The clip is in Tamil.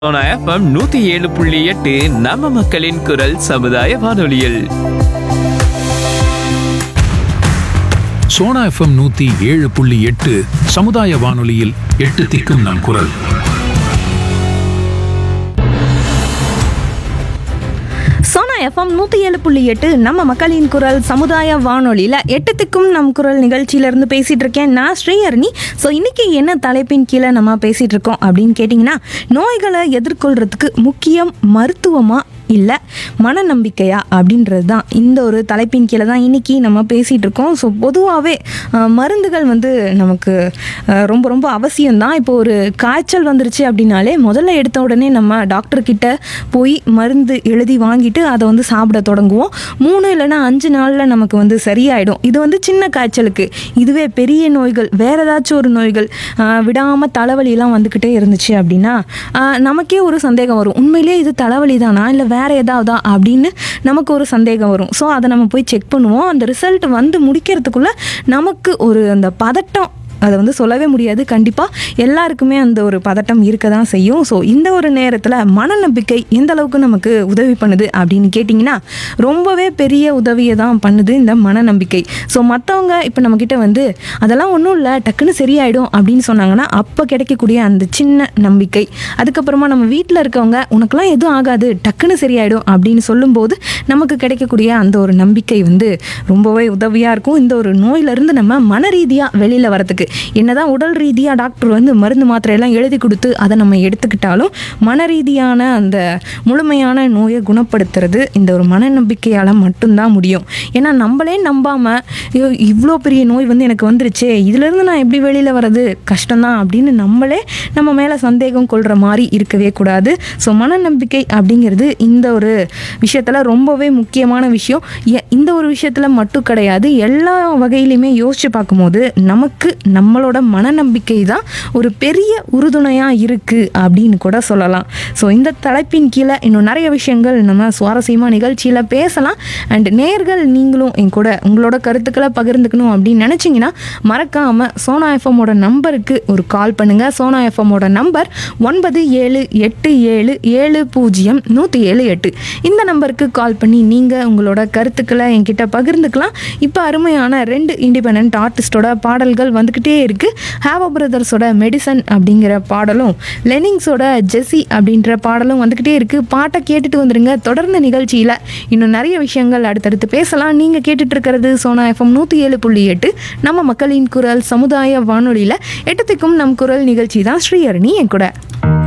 சோனா எஃப்எம் நூத்தி ஏழு புள்ளி எட்டு நம்ம மக்களின் குரல் சமுதாய வானொலியில் சோனா எஃப்எம் நூத்தி ஏழு புள்ளி எட்டு சமுதாய வானொலியில் எட்டு திக்கும் நம் குரல் சோனா எஃப்எம் நூற்றி ஏழு புள்ளி எட்டு நம்ம மக்களின் குரல் சமுதாய வானொலியில் எட்டத்துக்கும் நம் குரல் நிகழ்ச்சியிலேருந்து பேசிகிட்டு இருக்கேன் நான் ஸ்ரீஹரணி ஸோ இன்றைக்கி என்ன தலைப்பின் கீழே நம்ம பேசிகிட்டு இருக்கோம் அப்படின்னு கேட்டிங்கன்னா நோய்களை எதிர்கொள்கிறதுக்கு முக்கியம் மருத்துவமா இல்லை மனநம்பிக்கையா அப்படின்றது தான் இந்த ஒரு தலைப்பின் கீழே தான் இன்றைக்கி நம்ம பேசிகிட்டு இருக்கோம் ஸோ பொதுவாகவே மருந்துகள் வந்து நமக்கு அஹ், ரொம்ப ரொம்ப அவசியம்தான் இப்போ ஒரு காய்ச்சல் வந்துருச்சு அப்படின்னாலே முதல்ல எடுத்த உடனே நம்ம டாக்டர் கிட்ட போய் மருந்து எழுதி வாங்கிட்டு அதை வந்து சாப்பிட தொடங்குவோம் மூணு இல்லைன்னா அஞ்சு நாளில் நமக்கு வந்து சரியாயிடும் இது வந்து சின்ன காய்ச்சலுக்கு இதுவே பெரிய நோய்கள் வேற ஏதாச்சும் ஒரு நோய்கள் விடாமல் தலைவலியெல்லாம் வந்துக்கிட்டே இருந்துச்சு அப்படின்னா ஆஹ், நமக்கே ஒரு சந்தேகம் வரும் உண்மையிலேயே இது தலைவலி தானா இல்லை வேற ஏதாவதா அப்படின்னு நமக்கு ஒரு சந்தேகம் வரும் ஸோ அதை நம்ம போய் செக் பண்ணுவோம் அந்த ரிசல்ட் வந்து முடிக்கிறதுக்குள்ள நமக்கு ஒரு அந்த பதட்டம் அதை வந்து சொல்லவே முடியாது கண்டிப்பாக எல்லாருக்குமே அந்த ஒரு பதட்டம் இருக்க தான் செய்யும் ஸோ இந்த ஒரு நேரத்தில் மனநம்பிக்கை எந்த அளவுக்கு நமக்கு உதவி பண்ணுது அப்படின்னு கேட்டிங்கன்னா ரொம்பவே பெரிய உதவியை தான் பண்ணுது இந்த மனநம்பிக்கை ஸோ மற்றவங்க இப்போ நம்மக்கிட்ட வந்து அதெல்லாம் ஒன்றும் இல்லை டக்குன்னு சரியாயிடும் அப்படின்னு சொன்னாங்கன்னா அப்போ கிடைக்கக்கூடிய அந்த சின்ன நம்பிக்கை அதுக்கப்புறமா நம்ம வீட்டில் இருக்கவங்க உனக்கெல்லாம் எதுவும் ஆகாது டக்குன்னு சரியாயிடும் அப்படின்னு சொல்லும்போது நமக்கு கிடைக்கக்கூடிய அந்த ஒரு நம்பிக்கை வந்து ரொம்பவே உதவியாக இருக்கும் இந்த ஒரு நோயிலிருந்து நம்ம மன ரீதியாக வெளியில் வரதுக்கு என்னதான் உடல் ரீதியாக டாக்டர் வந்து மருந்து மாத்திரையெல்லாம் எழுதி கொடுத்து அதை நம்ம எடுத்துக்கிட்டாலும் மன ரீதியான அந்த முழுமையான நோயை குணப்படுத்துறது இந்த ஒரு மனநம்பிக்கையால் மட்டும்தான் முடியும் ஏன்னா நம்மளே நம்பாமல் ஐயோ இவ்வளோ பெரிய நோய் வந்து எனக்கு வந்துருச்சே இதுலேருந்து நான் எப்படி வெளியில் வர்றது கஷ்டம்தான் அப்படின்னு நம்மளே நம்ம மேலே சந்தேகம் கொள்கிற மாதிரி இருக்கவே கூடாது ஸோ மனநம்பிக்கை அப்படிங்கிறது இந்த ஒரு விஷயத்தில் ரொம்பவே முக்கியமான விஷயம் எ- இந்த ஒரு விஷயத்தில் மட்டும் கிடையாது எல்லா வகையிலையுமே யோசிச்சு பார்க்கும்போது நமக்கு நம்மளோட மனநம்பிக்கை தான் ஒரு பெரிய உறுதுணையாக இருக்குது அப்படின்னு கூட சொல்லலாம் ஸோ இந்த தலைப்பின் கீழே இன்னும் நிறைய விஷயங்கள் நம்ம சுவாரஸ்யமாக நிகழ்ச்சியில் பேசலாம் அண்ட் நேர்கள் நீங்களும் என் கூட உங்களோட கருத்துக்களை பகிர்ந்துக்கணும் அப்படின்னு நினச்சிங்கன்னா மறக்காமல் சோனா எஃப்எம்மோட நம்பருக்கு ஒரு கால் பண்ணுங்கள் சோனா எஃப்எம்மோட நம்பர் ஒன்பது ஏழு எட்டு ஏழு ஏழு பூஜ்ஜியம் நூற்றி ஏழு எட்டு இந்த நம்பருக்கு கால் பண்ணி நீங்கள் உங்களோட கருத்துக்களை என்கிட்ட பகிர்ந்துக்கலாம் இப்போ அருமையான ரெண்டு இண்டிபெண்ட் ஆர்டிஸ்டோட பாடல்கள் வந்துக்கிட்டே இருக்குது ஹேவ பிரதர்ஸோட மெடிசன் அப்படிங்கிற பாடலும் லெனிங்ஸோட ஜெஸி அப்படின்ற பாடலும் வந்துக்கிட்டே இருக்குது பாட்டை கேட்டுட்டு வந்துருங்க தொடர்ந்து நிகழ்ச்சியில் இன்னும் நிறைய விஷயங்கள் அடுத்தடுத்து பேசலாம் நீங்கள் கேட்டுட்டு இருக்கிறது சோனா எஃப்எம் நூற்றி ஏழு புள்ளி எட்டு நம்ம மக்களின் குரல் சமுதாய வானொலியில் எட்டத்துக்கும் நம் குரல் நிகழ்ச்சி தான் ஸ்ரீஹரணி என் கூட